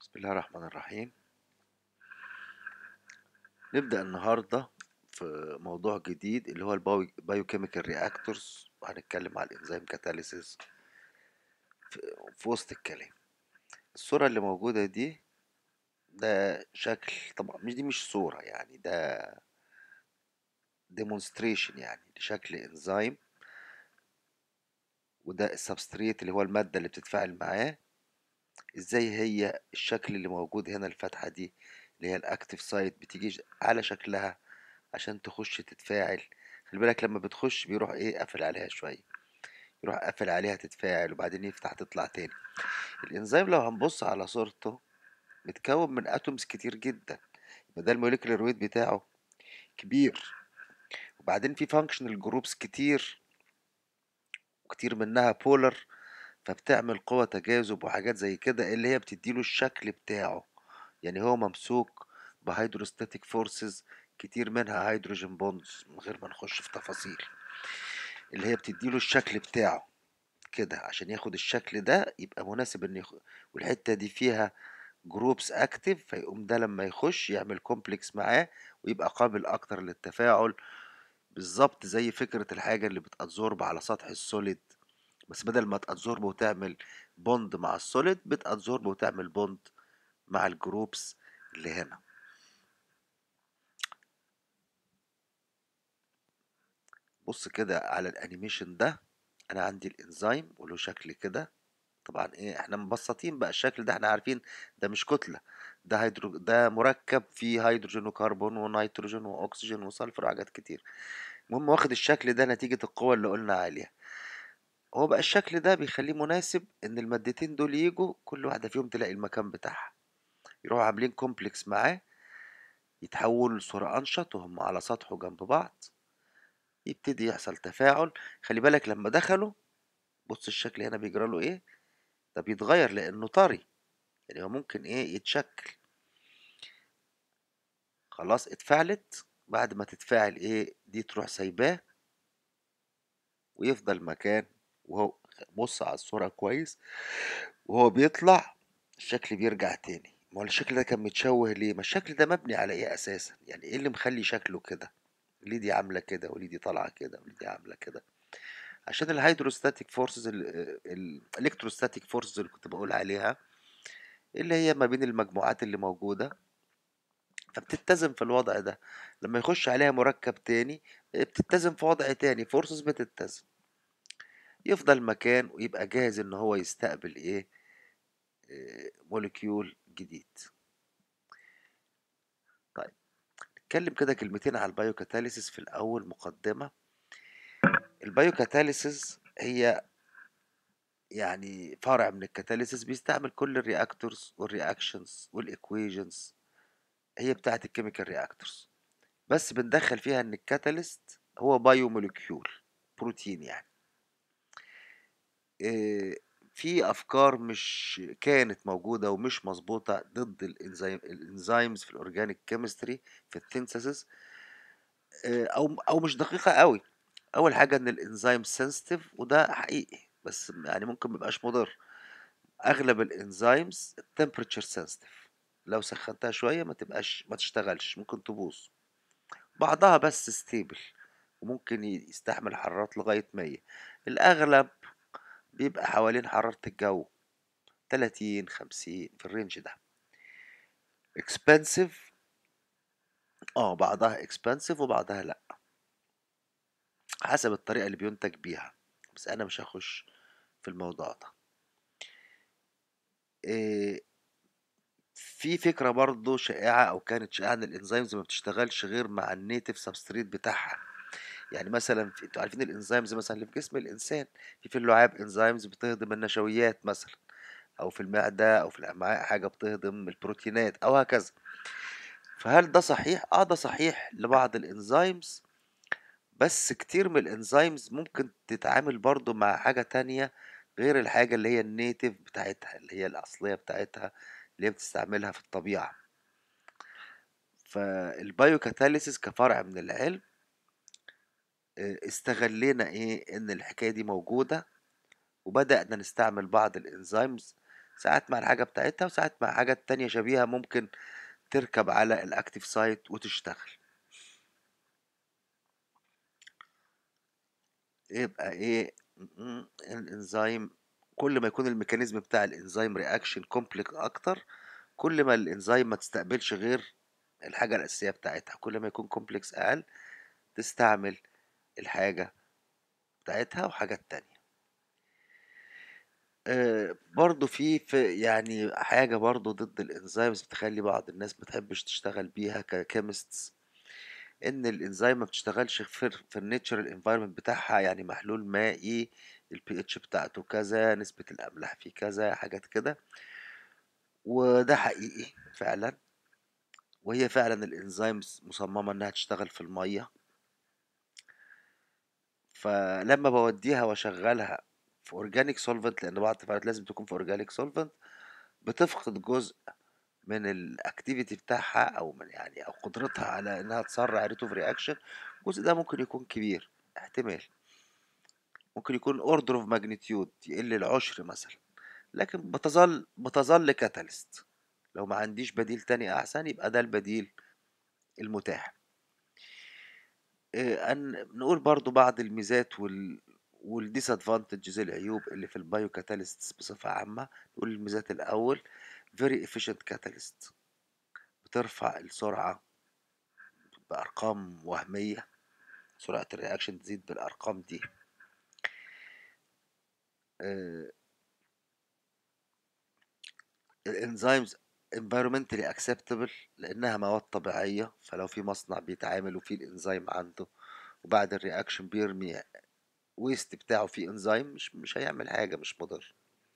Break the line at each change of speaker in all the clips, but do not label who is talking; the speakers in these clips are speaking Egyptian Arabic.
بسم الله الرحمن الرحيم نبدأ النهاردة في موضوع جديد اللي هو البايوكيميكال رياكتورز وهنتكلم على الانزيم كاتاليسيس في, في وسط الكلام الصورة اللي موجودة دي ده شكل طبعا مش دي مش صورة يعني ده demonstration يعني لشكل انزيم وده السبستريت اللي هو المادة اللي بتتفاعل معاه ازاي هي الشكل اللي موجود هنا الفتحة دي اللي هي الاكتف سايت بتيجي على شكلها عشان تخش تتفاعل خلي بالك لما بتخش بيروح ايه قافل عليها شوية يروح قافل عليها تتفاعل وبعدين يفتح تطلع تاني الانزيم لو هنبص على صورته متكون من اتومز كتير جدا يبقى ده الموليكولر ويت بتاعه كبير وبعدين في فانكشنال جروبس كتير وكتير منها بولر فبتعمل قوة تجاذب وحاجات زي كده اللي هي بتديله الشكل بتاعه يعني هو ممسوك بهيدروستاتيك فورسز كتير منها هيدروجين بوندز من غير ما نخش في تفاصيل اللي هي بتديله الشكل بتاعه كده عشان ياخد الشكل ده يبقى مناسب ان يخ... والحتة دي فيها جروبس اكتف فيقوم ده لما يخش يعمل كومبلكس معاه ويبقى قابل اكتر للتفاعل بالظبط زي فكرة الحاجة اللي بتأبزورب على سطح السوليد بس بدل ما تأبزورب وتعمل بوند مع السوليد بتأبزورب وتعمل بوند مع الجروبس اللي هنا بص كده على الانيميشن ده انا عندي الانزيم وله شكل كده طبعا ايه احنا مبسطين بقى الشكل ده احنا عارفين ده مش كتلة ده هيدرو ده مركب فيه هيدروجين وكربون ونيتروجين واكسجين وسلفر وحاجات كتير المهم واخد الشكل ده نتيجة القوة اللي قلنا عليها هو بقى الشكل ده بيخليه مناسب ان المادتين دول يجوا كل واحدة فيهم تلاقي المكان بتاعها يروحوا عاملين كومبلكس معاه يتحولوا لصورة أنشط وهم على سطحه جنب بعض يبتدي يحصل تفاعل خلي بالك لما دخلوا بص الشكل هنا بيجرى له ايه ده بيتغير لانه طري يعني هو ممكن ايه يتشكل خلاص اتفعلت بعد ما تتفاعل ايه دي تروح سايباه ويفضل مكان وهو بص على الصورة كويس وهو بيطلع الشكل بيرجع تاني ما هو الشكل ده كان متشوه ليه ما الشكل ده مبني على ايه اساسا يعني ايه اللي مخلي شكله كده ليه دي عامله كده وليه دي طالعه كده وليه دي عامله كده عشان الهيدروستاتيك فورسز الالكتروستاتيك فورسز اللي كنت بقول عليها اللي هي ما بين المجموعات اللي موجوده فبتتزن في الوضع ده لما يخش عليها مركب تاني بتتزن في وضع تاني فورسز بتتزن يفضل مكان ويبقى جاهز ان هو يستقبل ايه موليكيول جديد طيب نتكلم كده كلمتين على البايوكاتاليسيس في الأول مقدمة البايوكاتاليسيس هي يعني فرع من الكاتاليسيس بيستعمل كل الرياكتورز والرياكشنز والايكويشنز هي بتاعة الكيميكال رياكتورز بس بندخل فيها ان الكاتاليست هو بايو موليكيول بروتين يعني إيه في افكار مش كانت موجوده ومش مظبوطه ضد الانزيم الانزيمز في الاورجانيك كيمستري في السينثيسيس او او مش دقيقه قوي اول حاجه ان الانزيم سنسيتيف وده حقيقي بس يعني ممكن ميبقاش مضر اغلب الانزيمز temperature سنسيتيف لو سخنتها شويه ما تبقاش ما تشتغلش ممكن تبوظ بعضها بس ستيبل وممكن يستحمل حرارات لغايه 100 الاغلب بيبقى حوالين حرارة الجو تلاتين خمسين في الرينج ده expensive اه بعضها expensive وبعضها لأ حسب الطريقة اللي بينتج بيها بس أنا مش هخش في الموضوع ده إيه في فكرة برضو شائعة أو كانت شائعة إن الإنزيمز ما بتشتغلش غير مع النيتف سبستريت بتاعها يعني مثلا في انتوا عارفين الانزيمز مثلا اللي في جسم الانسان في في اللعاب انزيمز بتهضم النشويات مثلا او في المعده او في الامعاء حاجه بتهضم البروتينات او هكذا فهل ده صحيح اه ده صحيح لبعض الانزيمز بس كتير من الانزيمز ممكن تتعامل برضو مع حاجه تانية غير الحاجه اللي هي النيتف بتاعتها اللي هي الاصليه بتاعتها اللي هي بتستعملها في الطبيعه فالبايوكاتاليسيس كفرع من العلم استغلينا ايه ان الحكايه دي موجوده وبدانا نستعمل بعض الانزيمز ساعات مع الحاجة بتاعتها وساعات مع حاجات تانية شبيهة ممكن تركب على الاكتيف سايت وتشتغل يبقى ايه م- م- الانزيم كل ما يكون الميكانيزم بتاع الانزيم رياكشن كومبلكس اكتر كل ما الانزيم ما تستقبلش غير الحاجة الأساسية بتاعتها كل ما يكون كومبلكس أقل تستعمل الحاجة بتاعتها وحاجات تانية آه، برضو في في يعني حاجة برضو ضد الانزيمز بتخلي بعض الناس بتحبش تشتغل بيها ككيمستس ان الانزيم ما بتشتغلش في في النيتشرال انفايرمنت بتاعها يعني محلول مائي البي اتش بتاعته كذا نسبة الاملاح فيه كذا حاجات كده وده حقيقي فعلا وهي فعلا الانزيمز مصممة انها تشتغل في المية فلما بوديها واشغلها في اورجانيك سولفنت لان بعض التفاعلات لازم تكون في اورجانيك سولفنت بتفقد جزء من الاكتيفيتي بتاعها او من يعني او قدرتها على انها تسرع ريت اوف رياكشن الجزء ده ممكن يكون كبير احتمال ممكن يكون اوردر اوف ماجنتيود يقل العشر مثلا لكن بتظل بتظل كاتاليست لو ما عنديش بديل تاني احسن يبقى ده البديل المتاح آه، أن نقول برضو بعض الميزات وال والديسادفانتجز العيوب اللي في البايو كاتاليست بصفة عامة نقول الميزات الأول very efficient catalyst بترفع السرعة بأرقام وهمية سرعة الرياكشن تزيد بالأرقام دي آه، الانزيمز environmentally acceptable لأنها مواد طبيعية فلو في مصنع بيتعامل وفيه الانزيم عنده وبعد الرياكشن بيرمي ويست بتاعه فيه انزيم مش مش هيعمل حاجة مش مضر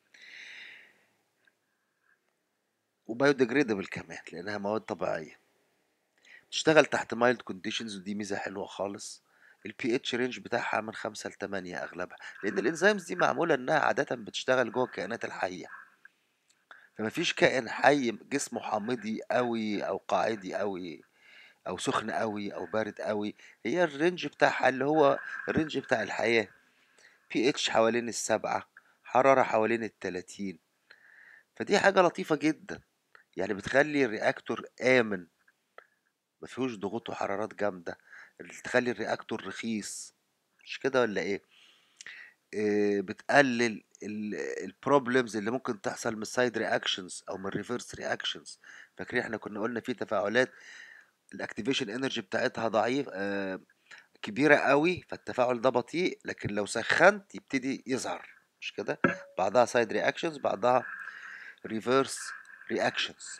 وبايوديجريدبل كمان لأنها مواد طبيعية تشتغل تحت مايلد كونديشنز ودي ميزة حلوة خالص البي اتش رينج بتاعها من خمسة لتمانية أغلبها لأن الإنزيمز دي معمولة إنها عادة بتشتغل جوه الكائنات الحية فمفيش كائن حي جسمه حامضي قوي أو قاعدي قوي أو سخن قوي أو بارد قوي هي الرينج بتاعها اللي هو الرينج بتاع الحياة بي اتش حوالين السبعة حرارة حوالين التلاتين فدي حاجة لطيفة جدا يعني بتخلي الرياكتور آمن ما فيهوش ضغوط وحرارات جامدة اللي تخلي الرياكتور رخيص مش كده ولا ايه إيه بتقلل البروبلمز اللي ممكن تحصل من السايد رياكشنز او من الريفرس رياكشنز فاكرين احنا كنا قلنا في تفاعلات الاكتيفيشن انرجي بتاعتها ضعيف آه كبيرة قوي فالتفاعل ده بطيء لكن لو سخنت يبتدي يظهر مش كده بعضها سايد رياكشنز بعضها ريفرس رياكشنز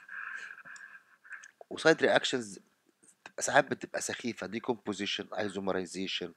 وسايد رياكشنز ساعات بتبقى سخيفة ديكومبوزيشن ايزومرايزيشن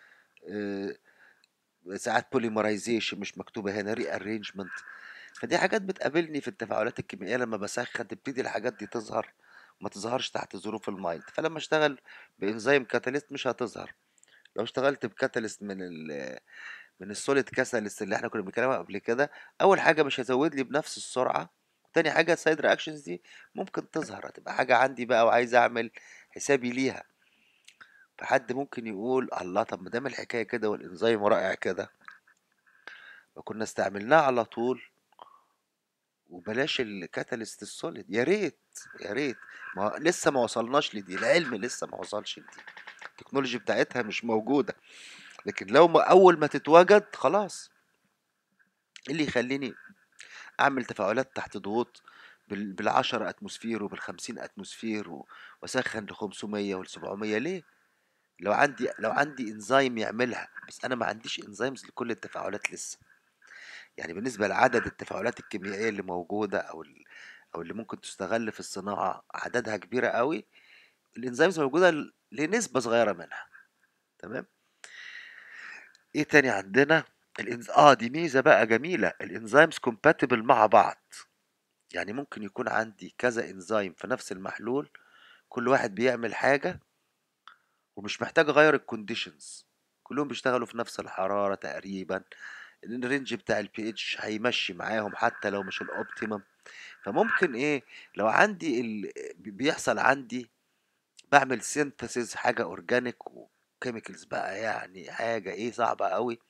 ساعات بوليمرايزيشن مش مكتوبة هنا ري ارينجمنت فدي حاجات بتقابلني في التفاعلات الكيميائية لما بسخن تبتدي الحاجات دي تظهر ما تظهرش تحت ظروف المايلد فلما اشتغل بانزيم كاتاليست مش هتظهر لو اشتغلت بكاتاليست من ال من السوليد كاتاليست اللي احنا كنا بنتكلم قبل كده اول حاجه مش هيزود لي بنفس السرعه تاني حاجه السايد رياكشنز دي ممكن تظهر هتبقى حاجه عندي بقى وعايز اعمل حسابي ليها فحد ممكن يقول الله طب ما دام الحكايه كده والانزيم رائع كده ما كنا استعملناه على طول وبلاش الكاتاليست السوليد يا ريت يا ريت ما لسه ما وصلناش لدي العلم لسه ما وصلش لدي التكنولوجي بتاعتها مش موجوده لكن لو ما اول ما تتوجد خلاص إيه اللي يخليني اعمل تفاعلات تحت ضغوط بال 10 اتموسفير وبال 50 اتموسفير و- واسخن ل 500 وال 700 ليه لو عندي لو عندي انزيم يعملها بس انا ما عنديش انزيمز لكل التفاعلات لسه يعني بالنسبه لعدد التفاعلات الكيميائيه اللي موجوده او ال- او اللي ممكن تستغل في الصناعه عددها كبيره قوي الانزيمز موجوده ل- لنسبه صغيره منها تمام ايه تاني عندنا الإنز... اه دي ميزه بقى جميله الانزيمز كومباتبل مع بعض يعني ممكن يكون عندي كذا انزيم في نفس المحلول كل واحد بيعمل حاجه ومش محتاج اغير الكونديشنز كلهم بيشتغلوا في نفس الحراره تقريبا الرينج بتاع البي اتش هيمشي معاهم حتى لو مش الاوبتيمم فممكن ايه لو عندي ال... بيحصل عندي بعمل سينثيسيس حاجه اورجانيك وكيميكالز بقى يعني حاجه ايه صعبه قوي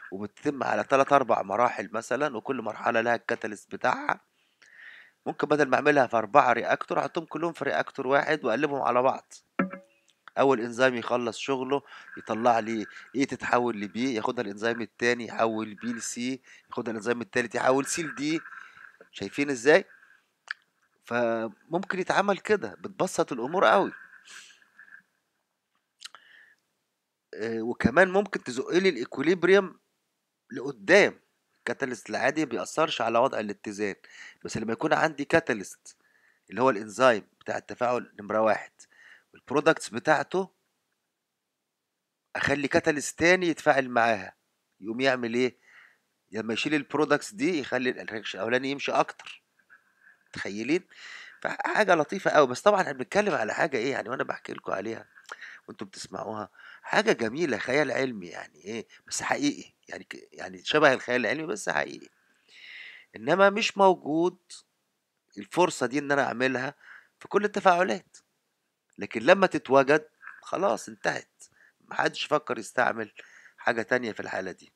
وبتتم على تلات أربع مراحل مثلا وكل مرحلة لها الكاتاليست بتاعها ممكن بدل ما اعملها في أربعة رياكتور احطهم كلهم في رياكتور واحد واقلبهم على بعض اول انزيم يخلص شغله يطلع لي ايه تتحول لبي ياخدها الانزيم التاني يحول بي لسي ياخدها الانزيم التالت يحول سي لدي شايفين ازاي فممكن يتعمل كده بتبسط الامور قوي آه، وكمان ممكن تزق لي الايكوليبريم لقدام الكاتاليست العادي ما بيأثرش على وضع الاتزان بس لما يكون عندي كاتاليست اللي هو الانزيم بتاع التفاعل نمرة واحد والبرودكتس بتاعته اخلي كاتاليست تاني يتفاعل معاها يقوم يعمل ايه لما يشيل البرودكتس دي يخلي الرياكشن الاولاني يمشي اكتر متخيلين فحاجه لطيفه قوي بس طبعا احنا بنتكلم على حاجه ايه يعني وانا بحكي لكم عليها وانتم بتسمعوها حاجه جميله خيال علمي يعني ايه بس حقيقي يعني ك- يعني شبه الخيال العلمي بس حقيقي انما مش موجود الفرصه دي ان انا اعملها في كل التفاعلات لكن لما تتوجد خلاص انتهت محدش فكر يستعمل حاجه تانية في الحاله دي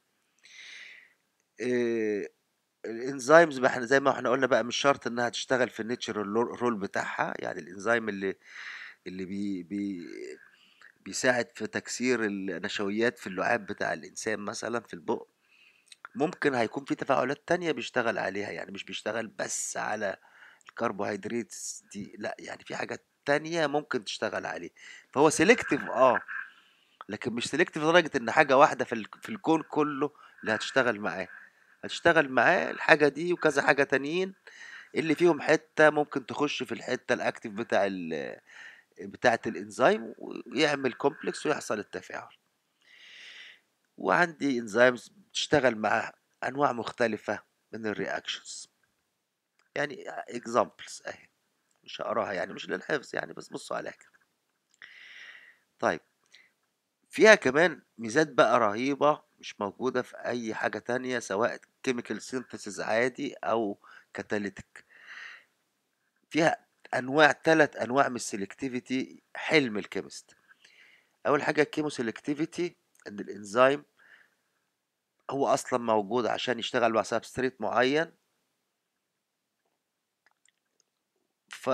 إيه الانزيمز بقى احنا زي ما احنا قلنا بقى مش شرط انها تشتغل في النيتشرال رول بتاعها يعني الانزيم اللي اللي بي بي بيساعد في تكسير النشويات في اللعاب بتاع الانسان مثلا في البق ممكن هيكون في تفاعلات تانية بيشتغل عليها يعني مش بيشتغل بس على الكربوهيدرات دي لا يعني في حاجات تانية ممكن تشتغل عليه فهو سيلكتيف اه لكن مش سيلكتيف لدرجة ان حاجة واحدة في, ال- في الكون كله اللي هتشتغل معاه هتشتغل معاه الحاجة دي وكذا حاجة تانيين اللي فيهم حتة ممكن تخش في الحتة الاكتف بتاع ال بتاعة الانزيم ويعمل كومبلكس ويحصل التفاعل وعندي انزيمز بتشتغل مع انواع مختلفة من الرياكشنز يعني اكزامبلز اهي مش هقراها يعني مش للحفظ يعني بس بصوا عليها كده طيب فيها كمان ميزات بقى رهيبة مش موجودة في أي حاجة تانية سواء كيميكال سينثيسيس عادي أو كاتاليتيك فيها أنواع تلات أنواع من السلكتيفيتي حلم الكيمست أول حاجة الكيمو سلكتيفيتي إن الإنزيم هو أصلا موجود عشان يشتغل مع سبستريت معين ف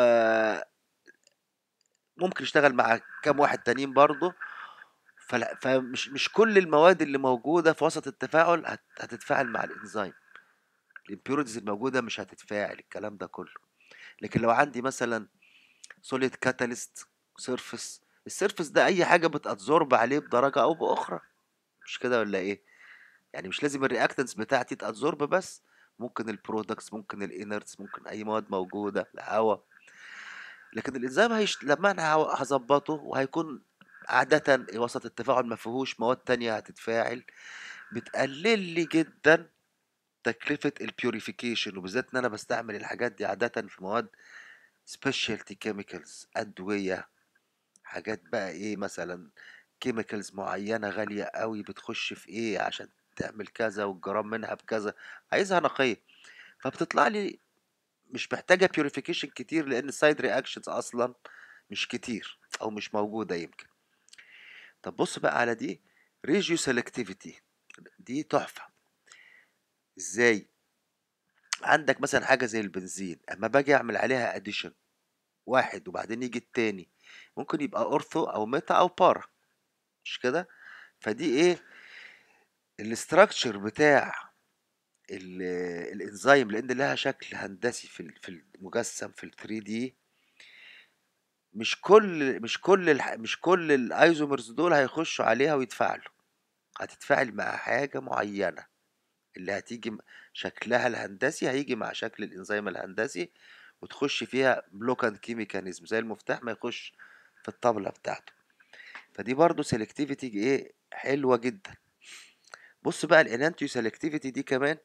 ممكن يشتغل مع كام واحد تانيين برضه فلا فمش مش كل المواد اللي موجودة في وسط التفاعل هت- هتتفاعل مع الإنزيم الامبيوريتيز الموجودة مش هتتفاعل الكلام ده كله لكن لو عندي مثلا سوليد كاتاليست سيرفس السيرفس ده أي حاجة بتأبزورب عليه بدرجة أو بأخرى مش كده ولا إيه؟ يعني مش لازم الرياكتنس بتاعتي تأبزورب بس ممكن البرودكتس ممكن الانرتس ممكن أي مواد موجودة الهواء لكن الإنزيم هيش... لما أنا هو- هظبطه وهيكون عادة وسط التفاعل ما فيهوش مواد تانية هتتفاعل بتقلل لي جدا تكلفة البيوريفيكيشن وبالذات ان انا بستعمل الحاجات دي عادة في مواد سبيشالتي كيميكالز ادوية حاجات بقى ايه مثلا كيميكالز معينة غالية قوي بتخش في ايه عشان تعمل كذا والجرام منها بكذا عايزها نقية فبتطلع لي مش محتاجة بيوريفيكيشن كتير لان السايد رياكشنز اصلا مش كتير او مش موجودة يمكن طب بص بقى على دي ريجيو سيلكتيفيتي دي تحفة ازاي عندك مثلا حاجة زي البنزين اما باجي اعمل عليها اديشن واحد وبعدين يجي التاني ممكن يبقى اورثو او ميتا او بارا مش كده فدي ايه الاستراكشر بتاع ال- الانزيم لان لها شكل هندسي في ال- في المجسم في ال 3 دي مش كل مش كل الح- مش كل الايزومرز دول هيخشوا عليها ويتفاعلوا هتتفاعل مع حاجة معينة اللي هتيجي م- شكلها الهندسي هيجي مع شكل الانزيم الهندسي وتخش فيها بلوك اند كي ميكانيزم زي المفتاح ما يخش في الطبلة بتاعته فدي برضو سيلكتيفيتي ايه حلوة جدا بص بقى الانانتيو سيلكتيفيتي دي كمان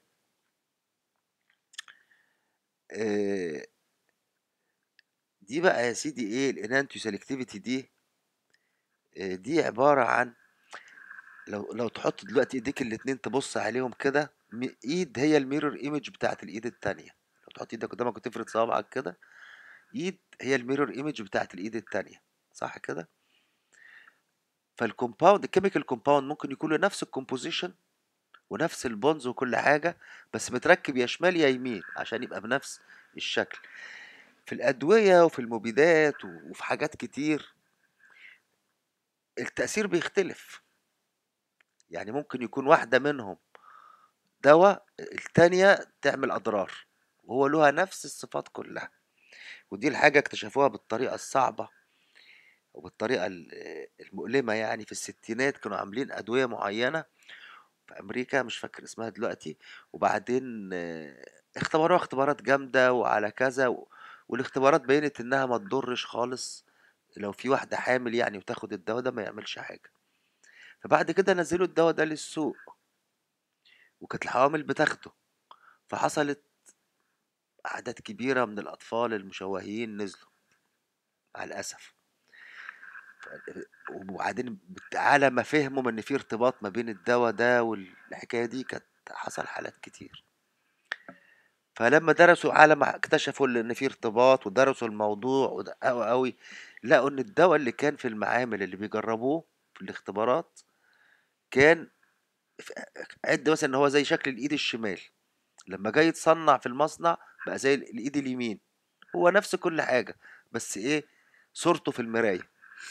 آه دي بقى يا سيدي ايه الانانتيو سيلكتيفيتي دي آه دي عبارة عن لو لو تحط دلوقتي ايديك الاتنين تبص عليهم كده م- ايد هي الميرور ايمج بتاعت الايد التانية لو تحط ايدك قدامك وتفرد صوابعك كده ايد هي الميرور ايمج بتاعت الايد التانية صح كده فالكومباوند الكيميكال كومباوند ممكن يكون له نفس الكومبوزيشن ونفس البونز وكل حاجة بس متركب يا شمال يا يمين عشان يبقى بنفس الشكل في الأدوية وفي المبيدات وفي حاجات كتير التأثير بيختلف يعني ممكن يكون واحدة منهم دواء التانية تعمل أضرار وهو لها نفس الصفات كلها ودي الحاجة اكتشفوها بالطريقة الصعبة وبالطريقة المؤلمة يعني في الستينات كانوا عاملين أدوية معينة في أمريكا مش فاكر اسمها دلوقتي وبعدين اختبروها اختبارات جامدة وعلى كذا والاختبارات بينت إنها ما تضرش خالص لو في واحدة حامل يعني وتاخد الدواء ده ما يعملش حاجة فبعد كده نزلوا الدواء ده للسوق وكانت الحوامل بتاخده فحصلت أعداد كبيرة من الأطفال المشوهين نزلوا مع الأسف وبعدين على ما فهموا ان في ارتباط ما بين الدواء ده والحكايه دي كانت حصل حالات كتير فلما درسوا على ما اكتشفوا ان في ارتباط ودرسوا الموضوع ودققوا قوي لقوا ان الدواء اللي كان في المعامل اللي بيجربوه في الاختبارات كان عد مثلا ان هو زي شكل الايد الشمال لما جاي يتصنع في المصنع بقى زي الايد اليمين هو نفس كل حاجه بس ايه صورته في المرايه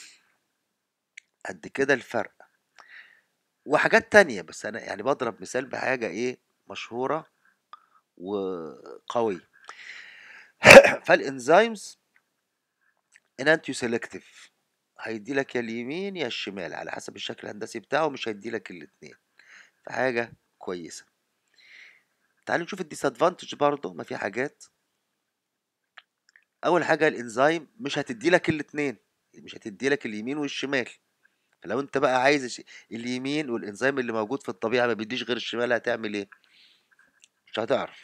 قد كده الفرق وحاجات تانية بس انا يعني بضرب مثال بحاجه ايه مشهوره وقويه فالانزيمز ان انتي سيلكتيف هيدي لك يا اليمين يا الشمال على حسب الشكل الهندسي بتاعه مش هيدي لك الاثنين فحاجه كويسه تعالوا نشوف الديسادفانتج برضه ما في حاجات اول حاجه الانزيم مش هتدي لك الاثنين مش هتدي لك اليمين والشمال فلو انت بقى عايز اليمين والانزيم اللي موجود في الطبيعه ما بيديش غير الشمال هتعمل ايه مش هتعرف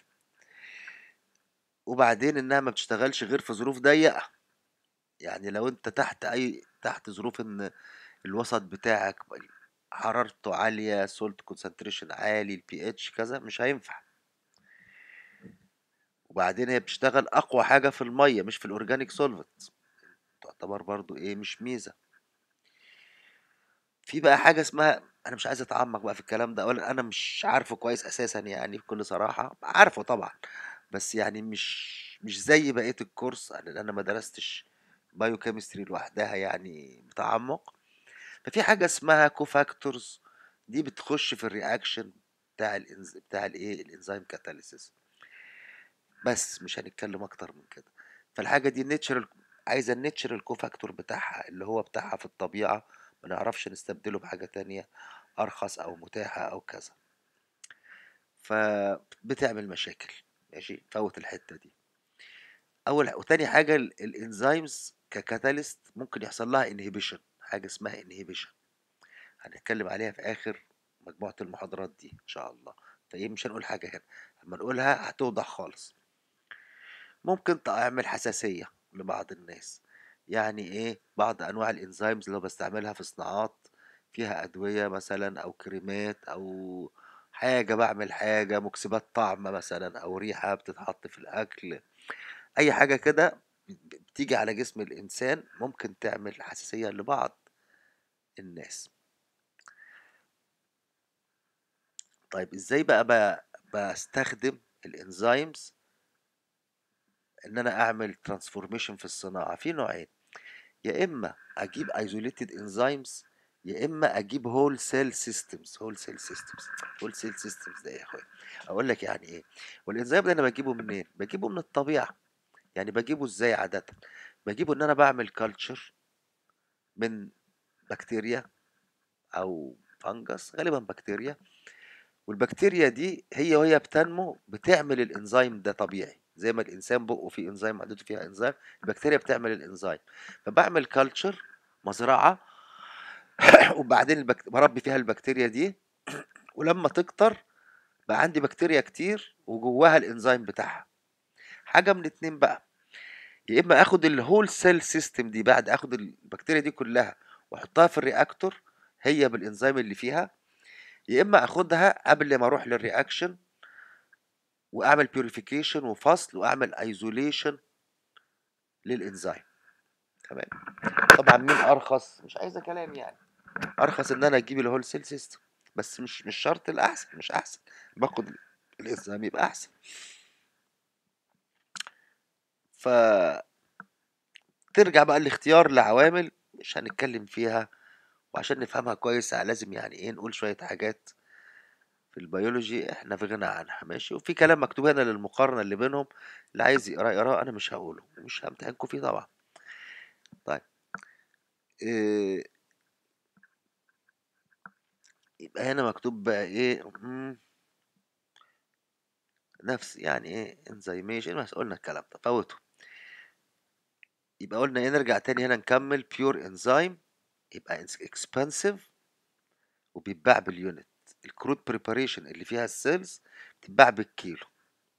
وبعدين انها ما بتشتغلش غير في ظروف ضيقه يعني لو انت تحت اي تحت ظروف ان الوسط بتاعك حرارته عاليه سولت كونسنتريشن عالي البي اتش كذا مش هينفع وبعدين هي بتشتغل اقوى حاجه في الميه مش في الاورجانيك سولفنت تعتبر برضو ايه مش ميزه في بقى حاجه اسمها انا مش عايز اتعمق بقى في الكلام ده اولا انا مش عارفه كويس اساسا يعني بكل صراحه عارفه طبعا بس يعني مش مش زي بقيه الكورس لان انا ما درستش بايو كيمستري لوحدها يعني بتعمق ففي حاجه اسمها كوفاكتورز دي بتخش في الرياكشن بتاع الانز... بتاع الايه الانزيم كاتاليسيس بس مش هنتكلم اكتر من كده فالحاجه دي النيتشرال عايزه النيتشرال كوفاكتور بتاعها اللي هو بتاعها في الطبيعه ما نعرفش نستبدله بحاجه تانية ارخص او متاحه او كذا فبتعمل مشاكل ماشي فوت الحته دي اول وتاني حاجه الانزيمز ككاتاليست ممكن يحصل لها انهبيشن حاجه اسمها انهبيشن هنتكلم عليها في اخر مجموعه المحاضرات دي ان شاء الله فايه مش هنقول حاجه هنا لما نقولها هتوضح خالص ممكن تعمل حساسيه لبعض الناس يعني ايه بعض انواع الانزيمز اللي بستعملها في صناعات فيها ادويه مثلا او كريمات او حاجه بعمل حاجه مكسبات طعم مثلا او ريحه بتتحط في الاكل اي حاجه كده بتيجي على جسم الانسان ممكن تعمل حساسيه لبعض الناس طيب ازاي بقى بستخدم الانزيمز ان انا اعمل ترانسفورميشن في الصناعه في نوعين يا اما اجيب ايزوليتد انزيمز يا اما اجيب هول سيل سيستمز هول سيل سيستمز هول سيل سيستمز ده يا اخويا اقول لك يعني ايه والانزيم ده انا بجيبه منين بجيبه من الطبيعه يعني بجيبه ازاي عاده بجيبه ان انا بعمل كلتشر من بكتيريا او فانجس غالبا بكتيريا والبكتيريا دي هي وهي بتنمو بتعمل الانزيم ده طبيعي زي ما الانسان بقه فيه انزيم معدته فيها انزيم البكتيريا بتعمل الانزيم فبعمل كلتشر مزرعه وبعدين البكت... بربي فيها البكتيريا دي ولما تكتر بقى عندي بكتيريا كتير وجواها الانزيم بتاعها حاجه من اتنين بقى يا اما اخد الهول سيل سيستم دي بعد اخد البكتيريا دي كلها واحطها في الرياكتور هي بالانزيم اللي فيها يا اما اخدها قبل ما اروح للرياكشن واعمل بيوريفيكيشن وفصل واعمل ايزوليشن للانزيم تمام طبعا مين ارخص مش عايزه كلام يعني ارخص ان انا اجيب الهول سيل سيستم بس مش مش شرط الأحسن مش أحسن باخد الإنزيم يبقى أحسن ف ترجع بقى الاختيار لعوامل مش هنتكلم فيها وعشان نفهمها كويس لازم يعني ايه نقول شوية حاجات في البيولوجي احنا في غنى عنها ماشي وفي كلام مكتوب هنا للمقارنة اللي بينهم اللي عايز يقراه يقراه انا مش هقوله مش همتحنكم فيه طبعا طيب إيه يبقى هنا مكتوب بقى ايه مم. نفس يعني ايه انزيميشن بس قلنا الكلام ده فوته يبقى قلنا ايه نرجع تاني هنا نكمل بيور انزيم يبقى اكسبنسيف وبيتباع باليونت الكرود بريباريشن اللي فيها السيلز بتتباع بالكيلو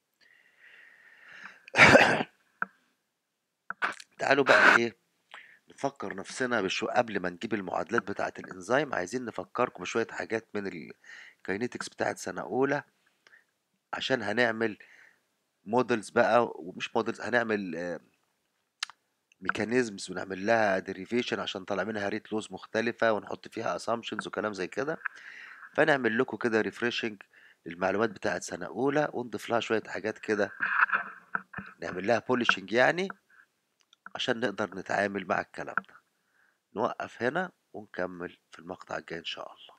تعالوا بقى ايه نفكر نفسنا بشو قبل ما نجيب المعادلات بتاعة الانزيم عايزين نفكركم بشوية حاجات من الكاينيتكس بتاعة سنة أولى عشان هنعمل مودلز بقى ومش مودلز هنعمل ميكانيزمز ونعمل لها ديريفيشن عشان طالع منها ريت لوز مختلفة ونحط فيها اسامبشنز وكلام زي كده فنعمل لكم كده ريفريشنج للمعلومات بتاعت سنة أولى ونضيف لها شوية حاجات كده نعمل لها بوليشنج يعني عشان نقدر نتعامل مع الكلام ده نوقف هنا ونكمل في المقطع الجاي إن شاء الله